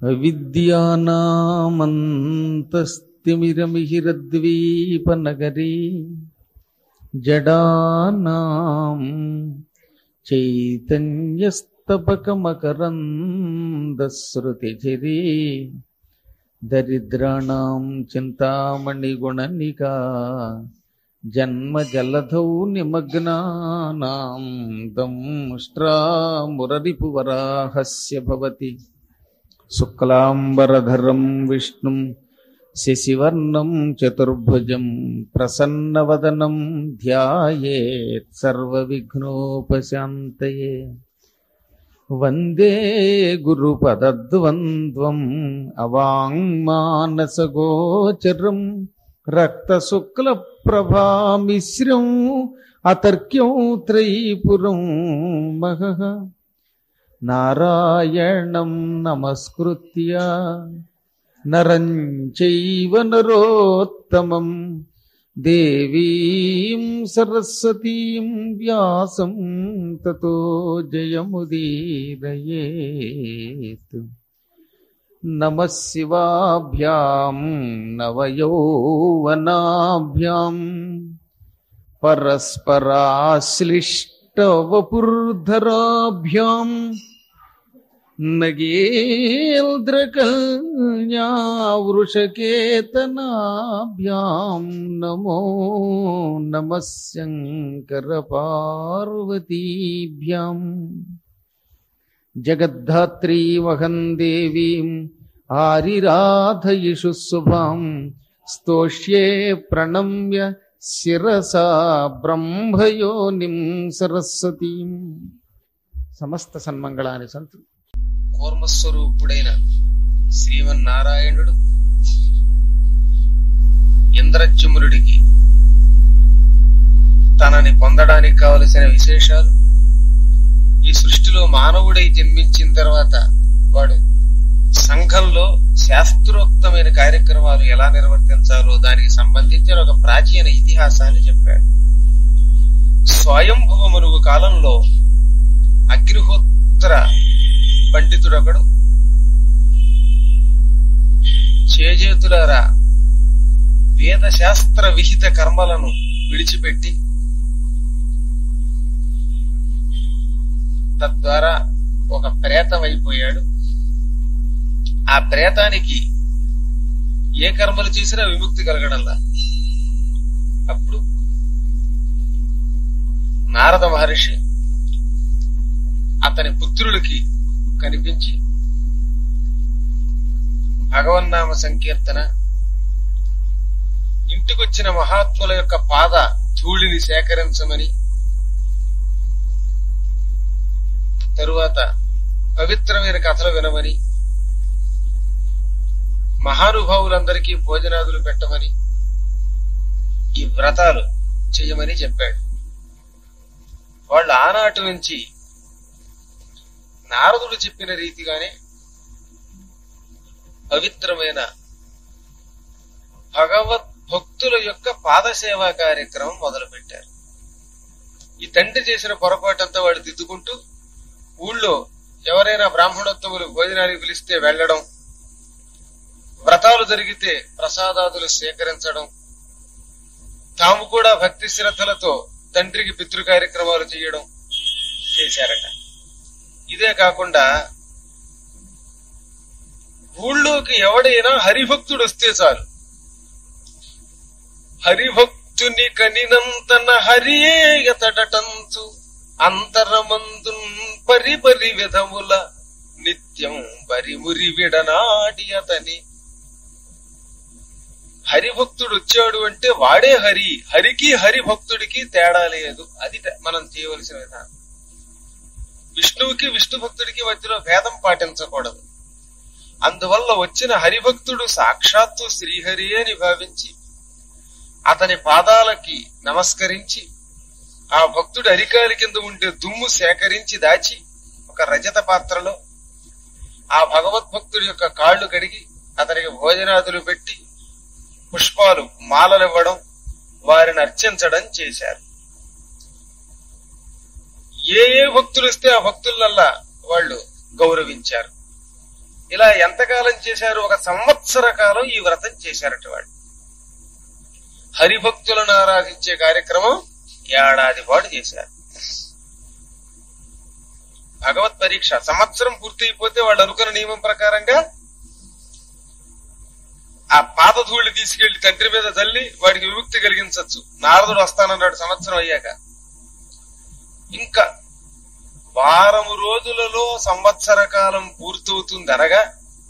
అవిద్యానామంతస్తిమిరమిహిరద్వీపనగరీ జడానాం చైతన్యస్తపకమకరందశ్రుతిచిరీ దరిద్రాణం చింతామణిగుణనికా జన్మజలధౌ నిమగ్నానాం దంష్ట్రామురరిపువరాహస్య భవతి శుక్లాంబరధరం విష్ణుం శశివర్ణం చతుర్భుజం ప్రసన్నవదనం ధ్యాయేత్ సర్వవిఘ్నోపశాంతయే వందే గురుపదద్వంద్వం అవాంగ్మానసగోచరం రక్తశుక్లప్రభామిశ్రం అతర్క్యం త్రైపురం మహః నారాయణం నమస్కృత్య నరం చైవ నరోత్తమం దేవీం సరస్వతీం వ్యాసం తతో జయముదీరయేత్ నమ శివాభ్యాం నవయౌవనాభ్యాం పరస్పరాశ్లిష్టవపుర్ధరాభ్యాం నగేంద్రకల్యావృషకేతనాభ్యాం నమో నమ శంకరపార్వతీభ్యాం జగద్ధాత్రీమహం దేవీం ఆరిరాధయిషు శుభాం స్తోష్యే ప్రణమ్య శిరసా బ్రహ్మయోనిం సరస్వతీం సమస్త సన్మంగళాని సంతు కూర్మస్వరూపుడైన శ్రీమన్నారాయణుడు ఇంద్రజుమ్నుడికి తనని పొందడానికి కావలసిన విశేషాలు ఈ సృష్టిలో మానవుడై జన్మించిన తర్వాత వాడు సంఘంలో శాస్త్రోక్తమైన కార్యక్రమాలు ఎలా నిర్వర్తించాలో దానికి సంబంధించిన ఒక ప్రాచీన ఇతిహాసాన్ని చెప్పాడు స్వయంభవ మనువు కాలంలో అగ్నిహోత్ర పండితుడొకడు చేజేతులారా వేద శాస్త్ర విహిత కర్మలను విడిచిపెట్టి తద్వారా ఒక ప్రేతం అయిపోయాడు ఆ ప్రేతానికి ఏ కర్మలు చేసినా విముక్తి కలగడంలా అప్పుడు నారద మహర్షి అతని పుత్రులకి కనిపించి భగవన్నామ సంకీర్తన ఇంటికొచ్చిన మహాత్ముల యొక్క పాద ధూళిని సేకరించమని తరువాత పవిత్రమైన కథలు వినమని మహానుభావులందరికీ భోజనాదులు పెట్టమని ఈ వ్రతాలు చెయ్యమని చెప్పాడు వాళ్ళు ఆనాటి నుంచి నారదుడు చెప్పిన రీతిగానే పవిత్రమైన భగవద్ భక్తుల యొక్క పాదసేవా కార్యక్రమం మొదలుపెట్టారు ఈ తండ్రి చేసిన పొరపాటంతా వాడు దిద్దుకుంటూ ఊళ్ళో ఎవరైనా బ్రాహ్మణోత్తములు భోజనానికి పిలిస్తే వెళ్లడం వ్రతాలు జరిగితే ప్రసాదాదులు సేకరించడం తాము కూడా భక్తి శ్రద్ధలతో తండ్రికి పితృ కార్యక్రమాలు చేయడం చేశారట ఇదే కాకుండా ఊళ్ళోకి ఎవడైనా హరిభక్తుడు వస్తే చాలు హరిభక్తుని కనినంతన హరియే ఎతడటంచు అంతరమందున్ పరిపరి విధముల నిత్యం పరిమురి విడనాడి అతని హరిభక్తుడు వచ్చాడు అంటే వాడే హరి హరికి హరిభక్తుడికి తేడా లేదు అది త- మనం చేయవలసిన విధానం విష్ణువుకి విష్ణు భక్తుడికి మధ్యలో భేదం పాటించకూడదు అందువల్ల వచ్చిన హరిభక్తుడు సాక్షాత్తు శ్రీహరి అని భావించి అతని పాదాలకి నమస్కరించి ఆ భక్తుడి అరికాలి కింద ఉండే దుమ్ము సేకరించి దాచి ఒక రజత పాత్రలో ఆ భగవద్భక్తుడి యొక్క కాళ్ళు కడిగి అతనికి భోజనాదులు పెట్టి పుష్పాలు మాలలివ్వడం వారిని అర్చించడం చేశారు ఏ ఏ భక్తులు వస్తే ఆ భక్తులల్లా వాళ్ళు గౌరవించారు ఇలా ఎంతకాలం చేశారు ఒక సంవత్సర కాలం ఈ వ్రతం చేశారట వాడు హరిభక్తులను ఆరాధించే కార్యక్రమం ఏడాది పాటు చేశారు భగవత్ పరీక్ష సంవత్సరం పూర్తయిపోతే వాళ్ళు అనుకున్న నియమం ప్రకారంగా ఆ పాత ధూళి తీసుకెళ్లి తండ్రి మీద తల్లి వాడికి విముక్తి కలిగించవచ్చు నారదుడు వస్తానన్నాడు సంవత్సరం అయ్యాక ఇంకా వారము రోజులలో సంవత్సర కాలం పూర్తవుతుంది అనగా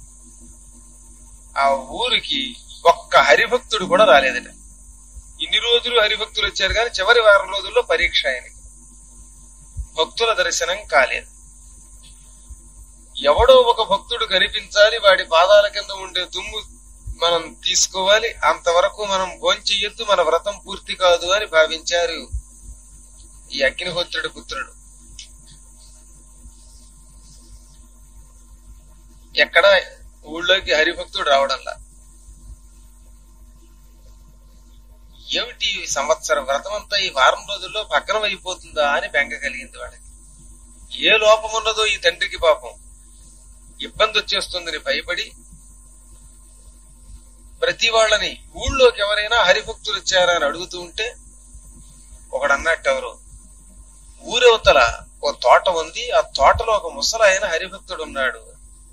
ఆ ఊరికి ఒక్క హరిభక్తుడు కూడా రాలేదట ఇన్ని రోజులు హరిభక్తులు వచ్చారు కానీ చివరి వారం రోజుల్లో పరీక్ష ఆయనకి భక్తుల దర్శనం కాలేదు ఎవడో ఒక భక్తుడు కనిపించాలి వాడి పాదాల కింద ఉండే దుమ్ము మనం తీసుకోవాలి అంతవరకు మనం భోంచెయ్యొద్దు మన వ్రతం పూర్తి కాదు అని భావించారు ఈ అగ్నిహోత్రుడి పుత్రుడు ఎక్కడ ఊళ్ళోకి హరిభక్తుడు రావడంలా ఏమిటి ఈ సంవత్సర వ్రతం అంతా ఈ వారం రోజుల్లో భగ్నం అయిపోతుందా అని బెంగ కలిగింది వాడికి ఏ లోపం ఉన్నదో ఈ తండ్రికి పాపం ఇబ్బంది వచ్చేస్తుందని భయపడి ప్రతి వాళ్ళని ఊళ్ళోకి ఎవరైనా హరిభక్తులు వచ్చారా అని అడుగుతూ ఉంటే ఒకడు అన్నట్టు ఎవరు ఊరవతల ఓ తోట ఉంది ఆ తోటలో ఒక ముసలాయన హరిభక్తుడు ఉన్నాడు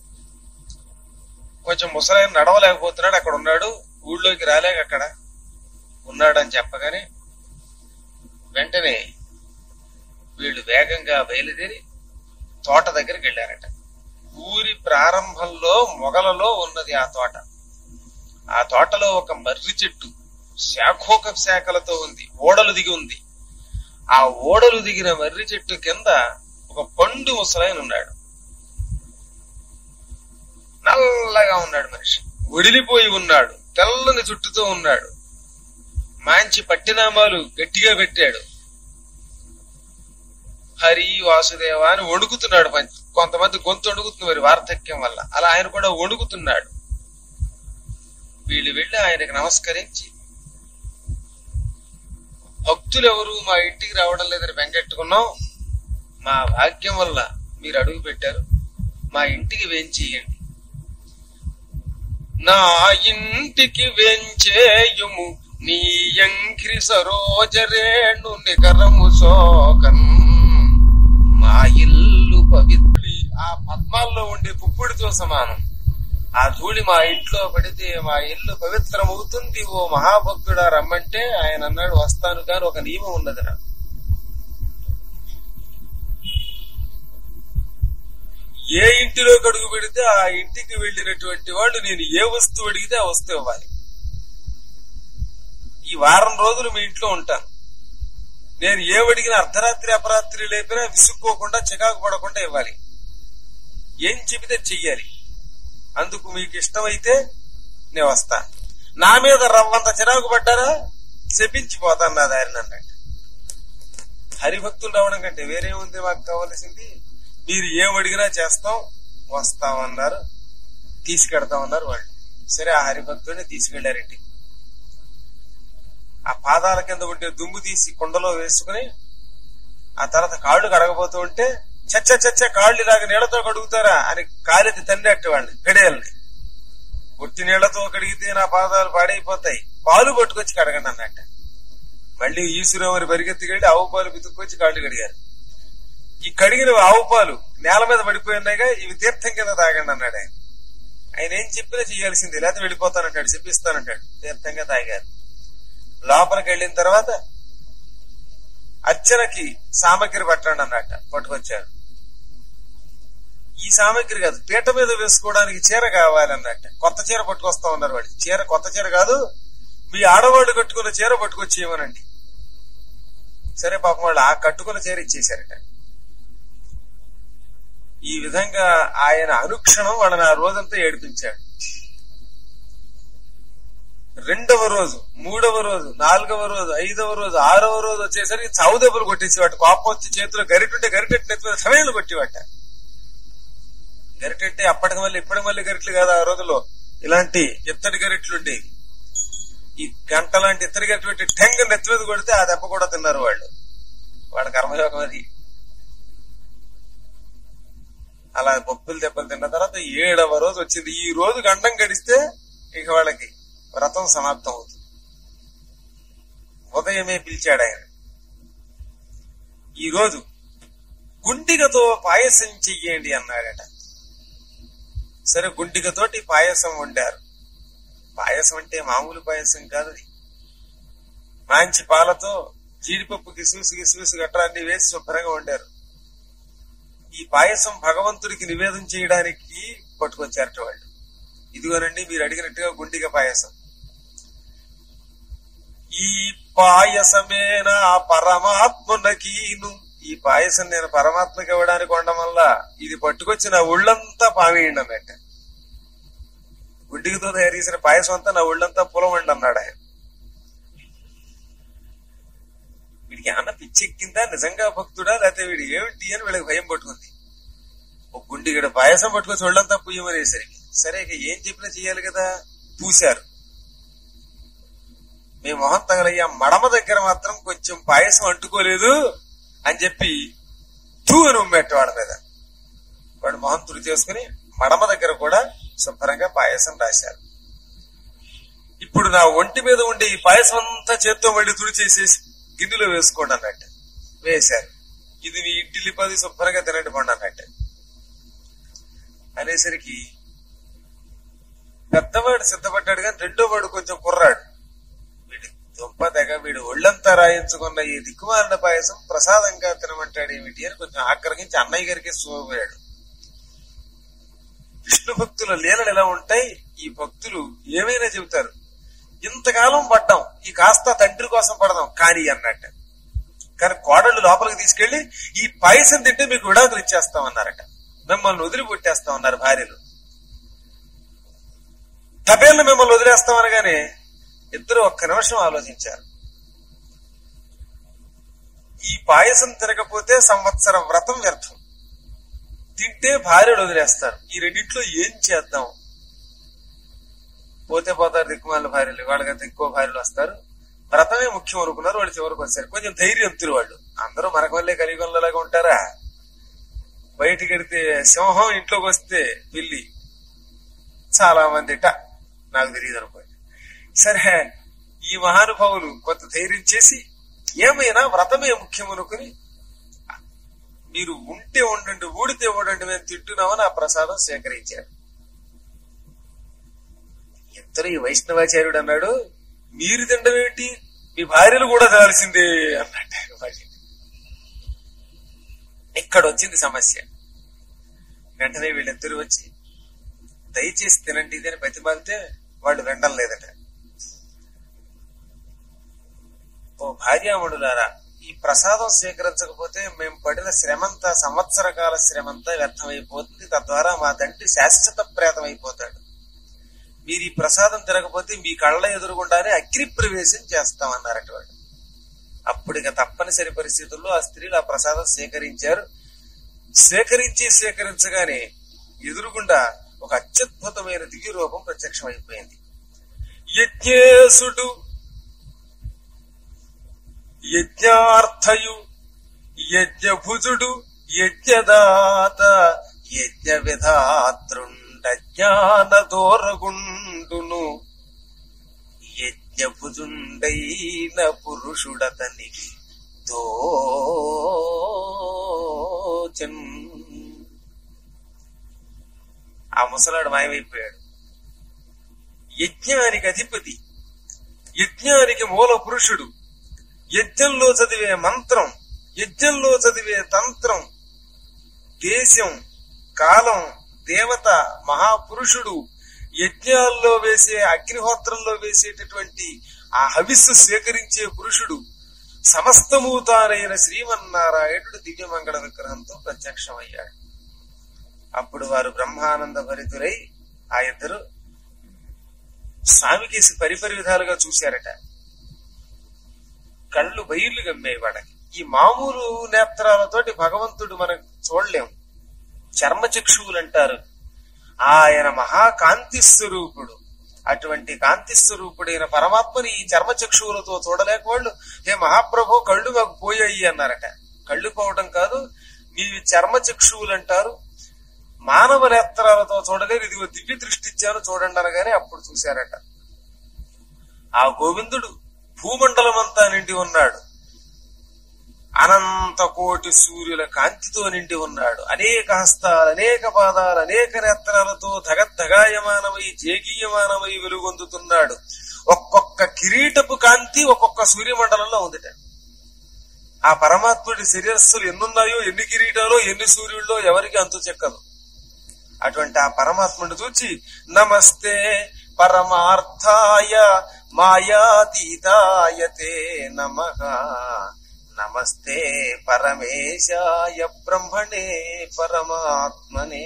కొంచెం ముసలాయన నడవలేకపోతున్నాడు అక్కడ ఉన్నాడు ఊళ్ళోకి రాలేక అక్కడ ఉన్నాడని చెప్పగానే వెంటనే వీళ్ళు వేగంగా బయలుదేరి తోట దగ్గరికి వెళ్ళారట ఊరి ప్రారంభంలో మొగలలో ఉన్నది ఆ తోట ఆ తోటలో ఒక మర్రి చెట్టు శాఖోక శాఖలతో ఉంది ఓడలు దిగి ఉంది ఆ ఓడలు దిగిన మర్రి చెట్టు కింద ఒక పండు ముసలాయన ఉన్నాడు నల్లగా ఉన్నాడు మనిషి ఒడిలిపోయి ఉన్నాడు తెల్లని చుట్టుతో ఉన్నాడు మంచి పట్టినామాలు గట్టిగా పెట్టాడు హరి వాసుదేవ అని వణుకుతున్నాడు పంచ- కొంతమంది గొంతు వణుకుతుంది మరి వార్ధక్యం వల్ల అలా ఆయన కూడా వణుకుతున్నాడు వీళ్ళు వెళ్ళి ఆయనకు నమస్కరించి భక్తులు ఎవరు మా ఇంటికి రావడం లేదని వెంకెట్టుకున్నాం మా భాగ్యం వల్ల మీరు అడుగు పెట్టారు మా ఇంటికి వేంచేయండి నా ఇంటికి వెంచేయుము నీ యంక్రి సరోజరేణు నికరము సోకన్ మా ఇల్లు పవిత్రి ఆ పద్మాల్లో ఉండే పుప్పుడితో సమానం ఆ ధూళి మా ఇంట్లో పడితే మా ఇల్లు పవిత్రమవుతుంది ఓ మహాభక్తుడా రమ్మంటే ఆయన అన్నాడు వస్తాను కానీ ఒక నియమం ఉన్నది నాకు ఏ ఇంటిలో అడుగు పెడితే ఆ ఇంటికి వెళ్ళినటువంటి వాళ్ళు నేను ఏ వస్తువు అడిగితే ఆ వస్తువు ఇవ్వాలి ఈ వారం రోజులు మీ ఇంట్లో ఉంటాను నేను ఏ అడిగిన అర్ధరాత్రి అపరాత్రి లేపినా విసుక్కోకుండా చికాకు పడకుండా ఇవ్వాలి ఏం చెబితే చెయ్యాలి అందుకు మీకు ఇష్టమైతే నేను వస్తా నా మీద రవ్వంత చిరాకు పడ్డారా శపించిపోతాను నా దారిని అన్నట్టు హరిభక్తులు రావడం కంటే వేరే ఉంది మాకు కావలసింది మీరు ఏం అడిగినా చేస్తాం వస్తామన్నారు తీసుకెడతామన్నారు వాళ్ళు సరే ఆ హరిభక్తుడిని తీసుకెళ్లారు ఇంటికి ఆ పాదాల కింద ఉండే దుమ్ము తీసి కుండలో వేసుకుని ఆ తర్వాత కాళ్ళు కడగబోతూ ఉంటే చచ్చ చచ్చ కాళ్ళు ఇలాగ నీళ్లతో కడుగుతారా అని కాలికి తండ్రి అట్టు వాళ్ళని పెడేయాలని ఒట్టి నీళ్లతో కడిగితే నా పాదాలు పాడైపోతాయి పాలు పట్టుకొచ్చి కడగండి అన్నట్ట మళ్ళీ ఈశ్వరవరి పరిగెత్తుకెళ్ళి ఆవు పాలు పితుక్కొచ్చి కాళ్ళు కడిగారు ఈ కడిగిన ఆవు పాలు నేల మీద పడిపోయినాయిగా ఇవి తీర్థం కింద తాగండి అన్నాడు ఆయన ఆయన ఏం చెప్పినా చేయాల్సిందే లేకపోతే వెళ్ళిపోతానంటాడు చెప్పిస్తానంటాడు తీర్థంగా తాగారు లోపలికి వెళ్ళిన తర్వాత అర్చనకి సామగ్రి పట్టండి అన్నట్ట పట్టుకొచ్చారు ఈ సామగ్రి కాదు పీట మీద వేసుకోవడానికి చీర కావాలన్నట్ట కొత్త చీర పట్టుకొస్తా ఉన్నారు వాడు చీర కొత్త చీర కాదు మీ ఆడవాళ్ళు కట్టుకున్న చీర పట్టుకొచ్చేయమనండి సరే పాపం వాళ్ళు ఆ కట్టుకున్న చీర ఇచ్చేశారట ఈ విధంగా ఆయన అనుక్షణం వాళ్ళని ఆ రోజంతా ఏడిపించాడు రెండవ రోజు మూడవ రోజు నాలుగవ రోజు ఐదవ రోజు ఆరవ రోజు వచ్చేసరికి చావు దెబ్బలు కొట్టేసి వాటి కోపం వచ్చి చేతిలో గరిటుంటే గరిటెట్టు నెత్తి మీద సమయంలో కొట్టివాట గరిటెట్టే అప్పటికి మళ్ళీ ఇప్పటికి మళ్ళీ గరిటలు కాదు ఆ రోజుల్లో ఇలాంటి ఇత్తడి గరిట్లు ఉండేవి ఈ గంట లాంటి ఇత్తడి గరిటె పెట్టి టెంగ నెత్తి మీద కొడితే ఆ దెబ్బ కూడా తిన్నారు వాళ్ళు వాళ్ళ కర్మయోగం అది అలా పప్పులు దెబ్బలు తిన్న తర్వాత ఏడవ రోజు వచ్చింది ఈ రోజు గండం గడిస్తే ఇక వాళ్ళకి వ్రతం సమాప్తం అవుతుంది ఉదయమే పిలిచాడు ఆయన ఈ రోజు గుండిగతో పాయసం చెయ్యండి అన్నాడట సరే గుండిగతోటి పాయసం వండారు పాయసం అంటే మామూలు పాయసం కాదు అది మంచి పాలతో జీడిపప్పు కిసుమిసు కిసుమిసు గట్రా అన్ని వేసి శుభ్రంగా వండారు ఈ పాయసం భగవంతుడికి నివేదన చేయడానికి పట్టుకొచ్చారట వాళ్ళు ఇదిగోనండి మీరు అడిగినట్టుగా గుండిగ పాయసం ఈ పాయసమేనా పరమాత్మనకీను ఈ పాయసం నేను పరమాత్మకి ఇవ్వడానికి ఉండడం వల్ల ఇది పట్టుకొచ్చి నా ఒళ్ళంతా పావేయండి అన్నట్ట గుడ్డికితో తయారు చేసిన పాయసం అంతా నా ఒళ్ళంతా పొలవండి అన్నాడు ఆయన వీడికి ఏమన్నా పిచ్చెక్కిందా నిజంగా భక్తుడా లేకపోతే వీడు ఏమిటి అని వీళ్ళకి భయం పట్టుకుంది ఒక గుండిగడ పాయసం పట్టుకొచ్చి ఒళ్ళంతా పుయ్యమనేసరికి సరే ఇక ఏం చెప్పినా చెయ్యాలి కదా పూశారు మీ మొహం తగలయ్యా మడమ దగ్గర మాత్రం కొంచెం పాయసం అంటుకోలేదు అని చెప్పి తూ అని ఉమ్మెట్టు వాడి మీద వాడు మొహం తుడి చేసుకుని మడమ దగ్గర కూడా శుభ్రంగా పాయసం రాశారు ఇప్పుడు నా ఒంటి మీద ఉండే ఈ పాయసం అంతా చేత్తో మళ్ళీ తుడి చేసేసి గిన్నెలో వేసుకోండి అన్నట్టు వేశారు ఇది మీ ఇంటిల్లి పది శుభ్రంగా తినండి పండు అన్నట్టు అనేసరికి పెద్దవాడు సిద్ధపడ్డాడు కానీ రెండో వాడు కొంచెం కుర్రాడు వీడి దుంప తెగ వీడు ఒళ్ళంతా రాయించుకున్న ఈ దిక్కుమాలిన పాయసం ప్రసాదంగా తినమంటాడు ఏమిటి అని కొంచెం ఆగ్రహించి అన్నయ్య గారికి సోపోయాడు విష్ణు భక్తుల లీలలు ఎలా ఉంటాయి ఈ భక్తులు ఏమైనా చెబుతారు ఇంతకాలం పడ్డాం ఈ కాస్త తండ్రి కోసం పడదాం కానీ అన్నట్టు కానీ కోడళ్ళు లోపలికి తీసుకెళ్లి ఈ పాయసం తింటే మీకు విడాకులు ఇచ్చేస్తాం అన్నారట మిమ్మల్ని వదిలి పుట్టేస్తాం అన్నారు భార్యలు తపేళ్ళు మిమ్మల్ని వదిలేస్తాం అనగానే ఇద్దరు ఒక్క నిమిషం ఆలోచించారు ఈ పాయసం తినకపోతే సంవత్సర వ్రతం వ్యర్థం తింటే భార్యలు వదిలేస్తారు ఈ రెండింటిలో ఏం చేద్దాం పోతే పోతారు దిక్కుమాల భార్యలు వాళ్ళకంత ఎక్కువ భార్యలు వస్తారు వ్రతమే ముఖ్యం అనుకున్నారు వాళ్ళు చివరికి వచ్చారు కొంచెం ధైర్యంతులు వాళ్ళు అందరూ మనకు వల్లే కలిగొల్లలాగా ఉంటారా బయటికి వెడితే సింహం ఇంట్లోకి వస్తే పిల్లి చాలా మందిట నాకు తెలియదు అనుకోండి సరే ఈ మహానుభావులు కొంత ధైర్యం చేసి ఏమైనా వ్రతమే ముఖ్యం అనుకుని మీరు ఉంటే ఉండండి ఊడితే ఉండండి మేము తింటున్నామని ఆ ప్రసాదం సేకరించారు ఇద్దరు ఈ వైష్ణవాచార్యుడు అన్నాడు మీరు తినడం ఏంటి మీ భార్యలు కూడా తినాల్సిందే అన్నట్టు మళ్ళీ. ఇక్కడ వచ్చింది సమస్య వెంటనే వీళ్ళిద్దరూ వచ్చి దయచేసి తినండి ఇది అని బతిమాలితే వాళ్ళు వినడం లేదట ఓ భార్యామణులారా ఈ ప్రసాదం స్వీకరించకపోతే మేము పడిన శ్రమంతా సంవత్సర కాల శ్రమంతా వ్యర్థమైపోతుంది తద్వారా మా తండ్రి శాశ్వత ప్రేతం అయిపోతాడు మీరు ఈ ప్రసాదం తినకపోతే మీ కళ్ళ ఎదురుగుండానే అగ్ని ప్రవేశం చేస్తామన్నారట వాడు అప్పుడు ఇక తప్పనిసరి పరిస్థితుల్లో ఆ స్త్రీలు ఆ ప్రసాదం సేకరించారు సేకరించి సేకరించగానే ఎదురుగుండా ఒక అత్యద్భుతమైన దివ్య రూపం ప్రత్యక్షమైపోయింది యజ్ఞేశుడు యజ్ఞార్థయు యజ్ఞభుజుడు యజ్ఞదాత యజ్ఞ విధాతృండ జ్ఞాన దూరగుండును యజ్ఞభుజుండైన పురుషుడతనికి దోచన్ ఆ ముసలాడు మాయమైపోయాడు యజ్ఞానికి అధిపతి యజ్ఞానికి మూల పురుషుడు యజ్ఞంలో చదివే మంత్రం యజ్ఞంలో చదివే తంత్రం దేశం కాలం దేవత మహాపురుషుడు యజ్ఞాల్లో వేసే అగ్నిహోత్రంలో వేసేటటువంటి ఆ హవిస్సు స్వీకరించే పురుషుడు సమస్తము తానైన శ్రీమన్నారాయణుడు దివ్యమంగళ విగ్రహంతో ప్రత్యక్షమయ్యాడు అప్పుడు వారు బ్రహ్మానంద భరితులై ఆ ఇద్దరు స్వామికేసి పరిపరి విధాలుగా చూశారట కళ్ళు బయర్లు గమ్మాయి వాళ్ళకి ఈ మామూలు నేత్రాలతోటి భగవంతుడు మనం చూడలేం చర్మచక్షువులు అంటారు ఆయన మహాకాంతి స్వరూపుడు అటువంటి కాంతి స్వరూపుడైన పరమాత్మని ఈ చర్మచక్షువులతో చూడలేక వాళ్ళు హే మహాప్రభు కళ్ళు మాకు పోయాయి అన్నారట కళ్ళు పోవడం కాదు మీ చర్మచక్షువులు అంటారు మానవ నేత్రాలతో చూడలేరు ఇదిగో దివ్య దృష్టి ఇచ్చాను చూడండి అనగానే అప్పుడు చూశారట ఆ గోవిందుడు భూమండలం అంతా నిండి ఉన్నాడు అనంత కోటి సూర్యుల కాంతితో నిండి ఉన్నాడు అనేక హస్తాలు అనేక పాదాలు అనేక నేత్రాలతో ధగద్ధగాయమానమై జేగీయమానమై వెలుగొందుతున్నాడు ఒక్కొక్క కిరీటపు కాంతి ఒక్కొక్క సూర్యమండలంలో ఉందిట ఆ పరమాత్ముడి శరీరస్సులు ఎన్నున్నాయో ఎన్ని కిరీటాలో ఎన్ని సూర్యుల్లో ఎవరికి అంతు చెక్కదు అటువంటి ఆ పరమాత్ముడిని చూచి నమస్తే పరమార్థాయ మాయాతీతాయతే నమ నమస్తే పరమేశాయ బ్రహ్మణే పరమాత్మనే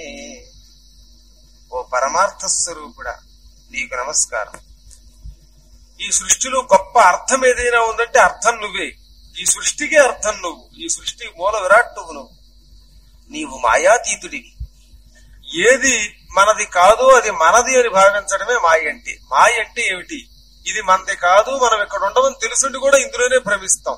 ఓ పరమార్థ స్వరూపుడా నీకు నమస్కారం ఈ సృష్టిలో గొప్ప అర్థం ఏదైనా ఉందంటే అర్థం నువ్వే ఈ సృష్టికి అర్థం నువ్వు ఈ సృష్టి మూల విరాట్ నువ్వు నువ్వు నీవు మాయాతీతుడివి ఏది మనది కాదో అది మనది అని భావించడమే మాయ అంటే మాయ అంటే ఏమిటి ఇది మనది కాదు మనం ఇక్కడ ఉండమని తెలుసుండి కూడా ఇందులోనే భ్రమిస్తాం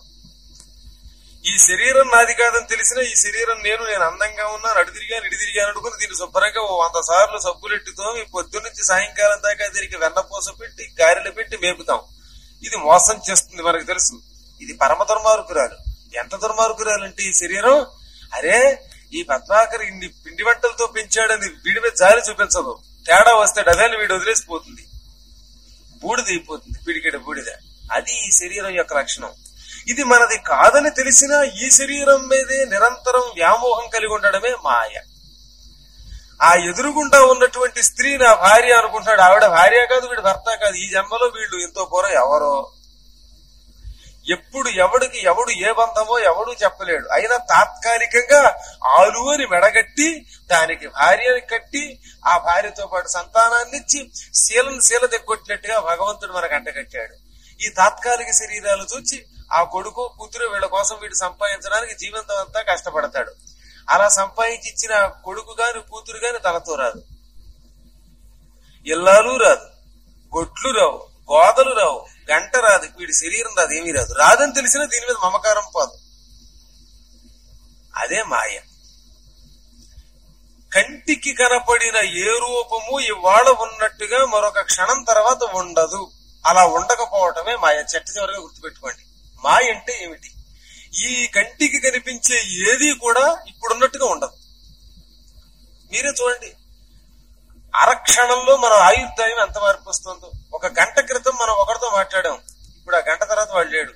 ఈ శరీరం నాది కాదని తెలిసిన ఈ శరీరం నేను నేను అందంగా ఉన్నాను అడు తిరిగాను ఇడి తిరిగాను అనుకుని దీన్ని శుభ్రంగా ఓ వంద సార్లు సబ్బులెట్టుతో ఈ పొద్దు నుంచి సాయంకాలం దాకా దీనికి వెన్నపూస పెట్టి గారెలు పెట్టి మేపుతాం ఇది మోసం చేస్తుంది మనకు తెలుసు ఇది పరమ దుర్మార్గురాలు ఎంత దుర్మార్గురాలు అంటే ఈ శరీరం అరే ఈ పద్మాకర్ ఇన్ని పిండి వంటలతో పెంచాడని వీడి మీద జాలి చూపించదు తేడా వస్తే డజాలు వీడు వదిలేసిపోతుంది బూడిద అయిపోతుంది పిడికెడ బూడిద అది ఈ శరీరం యొక్క లక్షణం ఇది మనది కాదని తెలిసినా ఈ శరీరం మీదే నిరంతరం వ్యామోహం కలిగి ఉండడమే మాయ ఆ ఎదురుగుండా ఉన్నటువంటి స్త్రీ నా భార్య అనుకుంటాడు ఆవిడ భార్య కాదు వీడు భర్త కాదు ఈ జన్మలో వీళ్ళు ఎంతో పూర్వం ఎవరో ఎప్పుడు ఎవడికి ఎవడు ఏ బంధమో ఎవడు చెప్పలేడు అయినా తాత్కాలికంగా ఆలు అని మెడగట్టి దానికి భార్యని కట్టి ఆ భార్యతో పాటు సంతానాన్ని ఇచ్చి శీలను శీల తెగొట్టినట్టుగా భగవంతుడు మనకు అంటగట్టాడు ఈ తాత్కాలిక శరీరాలు చూచి ఆ కొడుకు కూతురు వీళ్ళ కోసం వీడు సంపాదించడానికి జీవితం అంతా కష్టపడతాడు అలా సంపాదించి ఇచ్చిన కొడుకు గాని కూతురు గాని తలతో రాదు ఇల్లాలు రాదు గొట్లు రావు గోదలు రావు గంట రాదు వీడి శరీరం రాదు ఏమీ రాదు రాదని తెలిసినా దీని మీద మమకారం పోదు అదే మాయ కంటికి కనపడిన ఏ రూపము ఇవాళ ఉన్నట్టుగా మరొక క్షణం తర్వాత ఉండదు అలా ఉండకపోవటమే మాయ చెట్ట చివరిగా గుర్తుపెట్టుకోండి మాయ అంటే ఏమిటి ఈ కంటికి కనిపించే ఏది కూడా ఇప్పుడున్నట్టుగా ఉండదు మీరే చూడండి అరక్షణంలో మన ఆయుర్దాయం ఎంత మార్పు వస్తుందో ఒక గంట క్రితం మనం ఒకరితో మాట్లాడాం ఇప్పుడు ఆ గంట తర్వాత వాడు లేడు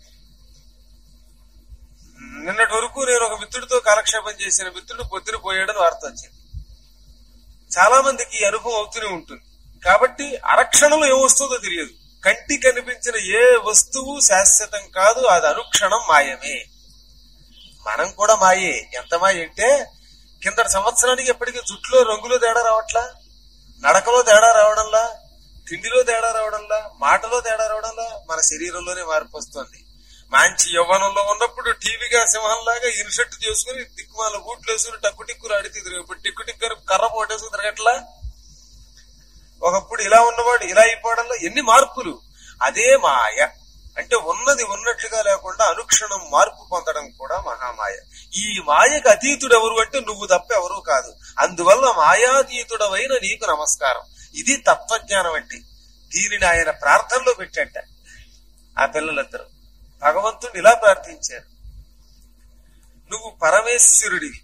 నిన్నటి వరకు నేను ఒక మిత్రుడితో కాలక్షేపం చేసిన మిత్రుడు పొద్దున పోయాడని వార్త వచ్చింది చాలా మందికి ఈ అనుభవం అవుతూనే ఉంటుంది కాబట్టి అరక్షణంలో ఏమొస్తుందో తెలియదు కంటి కనిపించిన ఏ వస్తువు శాశ్వతం కాదు అది అనుక్షణం మాయమే మనం కూడా మాయే ఎంత మాయ అంటే కింద సంవత్సరానికి ఎప్పటికీ జుట్టులో రంగులో తేడా రావట్లా నడకలో తేడా రావడంలా తిండిలో తేడా రావడంలా మాటలో తేడా రావడంలా మన శరీరంలోనే మార్పు వస్తుంది మంచి యవ్వనంలో ఉన్నప్పుడు టీవీగా సింహంలాగా ఇన్షర్ట్ చేసుకుని దిక్కుమాల బూట్లు వేసుకుని టక్కు టిక్కులు ఆడితే తిరిగి ఇప్పుడు టిక్కు టిక్కు కర్ర పోటేసుకుని తిరగట్లా ఒకప్పుడు ఇలా ఉన్నవాడు ఇలా అయిపోవడంలో ఎన్ని మార్పులు అదే మాయ అంటే ఉన్నది ఉన్నట్లుగా లేకుండా అనుక్షణం మార్పు పొందడం కూడా మహామాయ ఈ మాయకు అతీతుడు ఎవరు అంటే నువ్వు తప్ప ఎవరు కాదు అందువల్ల మాయాతీతుడవైన నీకు నమస్కారం ఇది తత్వజ్ఞానం అంటే దీనిని ఆయన ప్రార్థనలో పెట్టాట ఆ పిల్లలిద్దరు భగవంతుని ఇలా ప్రార్థించారు నువ్వు పరమేశ్వరుడివి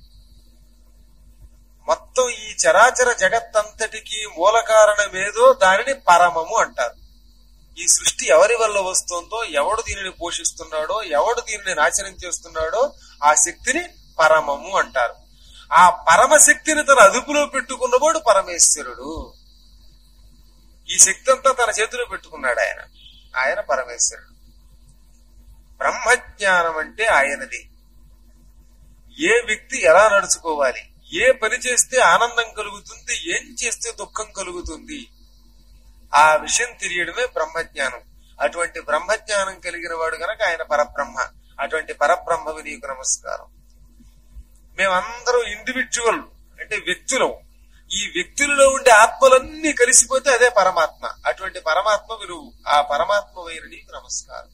మొత్తం ఈ చరాచర జగత్తంతటికి మూల కారణమేదో దానిని పరమము అంటారు ఈ సృష్టి ఎవరి వల్ల వస్తుందో ఎవడు దీనిని పోషిస్తున్నాడో ఎవడు దీనిని నాశనం చేస్తున్నాడో ఆ శక్తిని పరమము అంటారు ఆ పరమ శక్తిని తన అదుపులో పెట్టుకున్నవాడు పరమేశ్వరుడు ఈ శక్తి అంతా తన చేతిలో పెట్టుకున్నాడు ఆయన ఆయన పరమేశ్వరుడు బ్రహ్మజ్ఞానం అంటే ఆయనది ఏ వ్యక్తి ఎలా నడుచుకోవాలి ఏ పని చేస్తే ఆనందం కలుగుతుంది ఏం చేస్తే దుఃఖం కలుగుతుంది ఆ విషయం తెలియడమే బ్రహ్మజ్ఞానం అటువంటి బ్రహ్మజ్ఞానం కలిగిన వాడు గనక ఆయన పరబ్రహ్మ అటువంటి పరబ్రహ్మవి నీకు నమస్కారం మేమందరం ఇండివిజువల్ అంటే వ్యక్తులం ఈ వ్యక్తులలో ఉండే ఆత్మలన్నీ కలిసిపోతే అదే పరమాత్మ అటువంటి పరమాత్మ నువ్వు ఆ పరమాత్మ వైరు నీకు నమస్కారం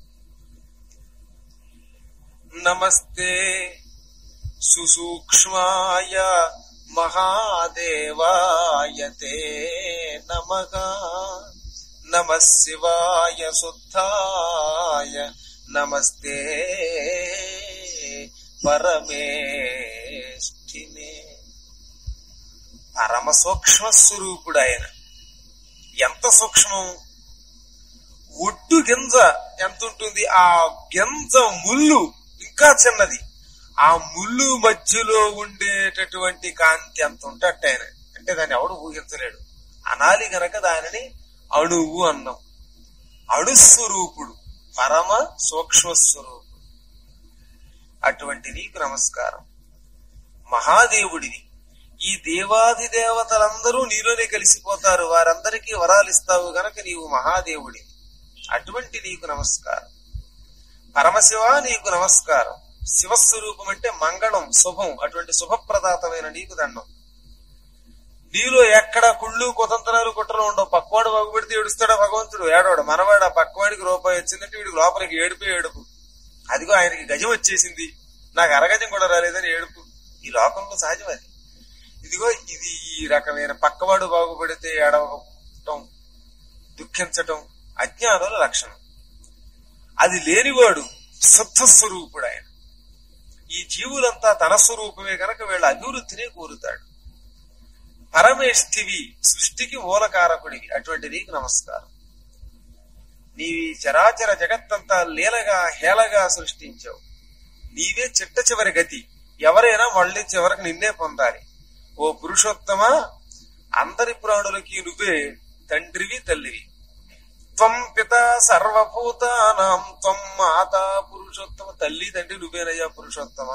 నమస్తే సుసూక్ష్మాయ మహాదేవాయ తే నమః నమ శివాయ శుద్ధాయ నమస్తే పరమేష్ఠినే పరమ సూక్ష్మ స్వరూపుడు ఆయన ఎంత సూక్ష్మం ఒడ్డు గింజ ఎంత ఉంటుంది ఆ గింజ ముళ్ళు ఇంకా చిన్నది ఆ ముళ్ళు మధ్యలో ఉండేటటువంటి కాంతి అంత ఉంటట్టు ఆయన అంటే దాన్ని ఎవడు ఊహించలేడు అనాలి గనక దానిని అణువు అన్నాం అణుస్వరూపుడు పరమ సూక్ష్మ స్వరూపుడు అటువంటి నీకు నమస్కారం మహాదేవుడివి ఈ దేవాది దేవతలందరూ నీలోనే కలిసిపోతారు వారందరికీ వరాలు ఇస్తావు గనక నీవు మహాదేవుడి అటువంటి నీకు నమస్కారం పరమశివ నీకు నమస్కారం శివస్వరూపం అంటే మంగళం శుభం అటువంటి శుభప్రదాతమైన నీకు దండం నీలో ఎక్కడ కుళ్ళు కుతంత్రాలు కుట్రలు ఉండవు పక్కవాడు బాగుపెడితే ఏడుస్తాడా భగవంతుడు ఏడవాడు మనవాడు ఆ పక్కవాడికి రూపాయి వచ్చిందంటే వీడికి లోపలికి ఏడుపు ఏడుపు అదిగో ఆయనకి గజం వచ్చేసింది నాకు అరగజం కూడా రాలేదని ఏడుపు ఈ లోకంలో సహజం అది ఇదిగో ఇది ఈ రకమైన పక్కవాడు బాగుపడితే ఏడవటం దుఃఖించటం అజ్ఞానుల లక్షణం అది లేనివాడు శుద్ధ స్వరూపుడు ఆయన ఈ జీవులంతా తన స్వరూపమే గనక వీళ్ళ అభివృద్ధినే కోరుతాడు పరమేష్ఠివి సృష్టికి మూలకారకుడివి అటువంటి నీకు నమస్కారం నీవి చరాచర జగత్తంతా లీలగా హేళగా సృష్టించావు నీవే చిట్ట చివరి గతి ఎవరైనా మళ్ళీ చివరికి నిన్నే పొందాలి ఓ పురుషోత్తమ అందరి ప్రాణులకి నువ్వే తండ్రివి తల్లివి త్వం పిత సర్వభూతానాం త్వం మాత పురుషోత్తమ తల్లి తండ్రి నువ్వేనయ్యా పురుషోత్తమ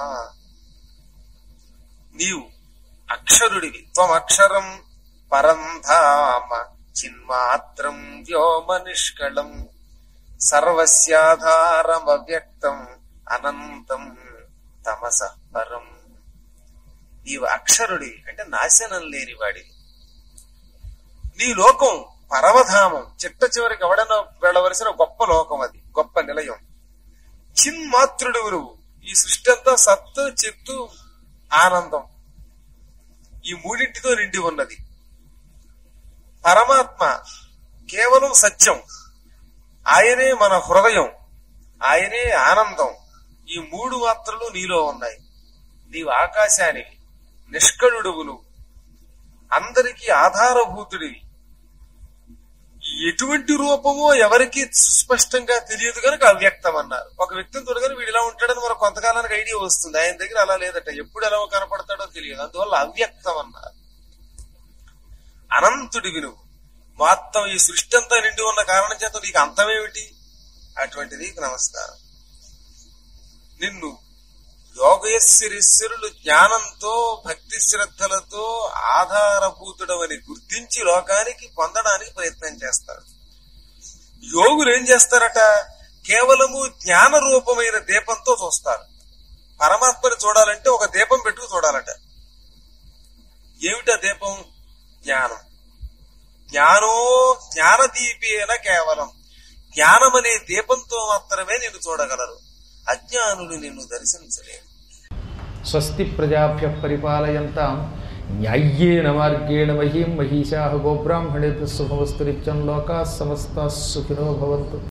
నీవు అక్షరుడివి త్వం అక్షరం పరంధామ చిన్మాత్రం వ్యోమ నిష్కళం సర్వస్యాధారం అవ్యక్తం అనంతం తమస పరం నీవు అక్షరుడి అంటే నాశనం లేని వాడివి నీ లోకం పరమధామం చిట్ట చివరికి ఎవడన్నా వెళ్ళవలసిన గొప్ప లోకం అది గొప్ప నిలయం చిన్మాత్రుడు నువ్వు ఈ సృష్టి అంతా సత్తు చిత్తు ఆనందం ఈ మూడింటితో నిండి ఉన్నది పరమాత్మ కేవలం సత్యం ఆయనే మన హృదయం ఆయనే ఆనందం ఈ మూడు మాత్రలు నీలో ఉన్నాయి నీవు ఆకాశానివి నిష్కళుడువు నువ్వు అందరికీ ఆధారభూతుడివి ఎటువంటి రూపమో ఎవరికి స్పష్టంగా తెలియదు కనుక అవ్యక్తం అన్నారు ఒక వ్యక్తిని చూడగానే వీడు ఇలా ఉంటాడని మనకు కొంతకాలానికి ఐడియా వస్తుంది ఆయన దగ్గర అలా లేదట ఎప్పుడు ఎలా కనపడతాడో తెలియదు అందువల్ల అవ్యక్తం అన్నారు అనంతుడివి నువ్వు మొత్తం ఈ సృష్టి అంతా నిండి ఉన్న కారణం చేత నీకు అంతమేమిటి అటువంటి నీకు నమస్కారం నిన్ను యోగేశ్వరీశ్వరులు జ్ఞానంతో భక్తి శ్రద్ధలతో ఆధారభూతుడవని గుర్తించి లోకానికి పొందడానికి ప్రయత్నం చేస్తారు యోగులు ఏం చేస్తారట కేవలము జ్ఞాన రూపమైన దీపంతో చూస్తారు పరమాత్మని చూడాలంటే ఒక దీపం పెట్టుకు చూడాలట ఏమిటా దీపం జ్ఞానం జ్ఞానో జ్ఞానదీపేన కేవలం జ్ఞానం అనే దీపంతో మాత్రమే నిన్ను చూడగలరు అజ్ఞానులు నిన్ను దర్శించలేరు స్వస్తి ప్రజాభ్య పరిపాలయంతాం న్యాయ్యేన మార్గేణ మహీం మహిషా గోబ్రాహ్మణేభ్య శుభమస్తు నిత్యం లోకా సమస్త సుఖినో భవంతు